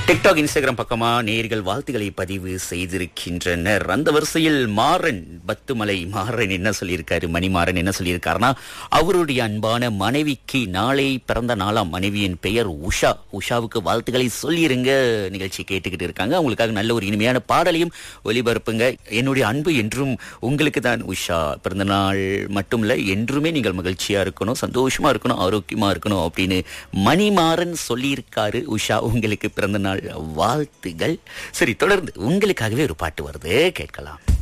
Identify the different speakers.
Speaker 1: TikTok Instagram பக்கமா நேர்கள் வாழ்த்துக்களை பதிவு செய்திருக்கின்றனர் அந்த வரிசையில் மாறன் பத்துமலை மாறன் என்ன சொல்லியிருக்காரு மணிமாறன் என்ன சொல்லியிருக்காருன்னா அவருடைய அன்பான மனைவிக்கு நாளை பிறந்த நாளாம் மனைவியின் பெயர் உஷா உஷாவுக்கு வாழ்த்துக்களை சொல்லிருங்க நிகழ்ச்சி கேட்டுக்கிட்டு இருக்காங்க அவங்களுக்காக நல்ல ஒரு இனிமையான பாடலையும் ஒலிபரப்புங்க என்னுடைய அன்பு என்றும் உங்களுக்கு தான் உஷா பிறந்த நாள் மட்டும் இல்ல என்றுமே நீங்கள் மகிழ்ச்சியா இருக்கணும் சந்தோஷமா இருக்கணும் ஆரோக்கியமா இருக்கணும் அப்படின்னு மணிமாறன் சொல்லியிருக்காரு உஷா உங்களுக்கு பிறந்த நாள் வாழ்த்துகள் சரி தொடர்ந்து உங்களுக்காகவே ஒரு பாட்டு வருது கேட்கலாம்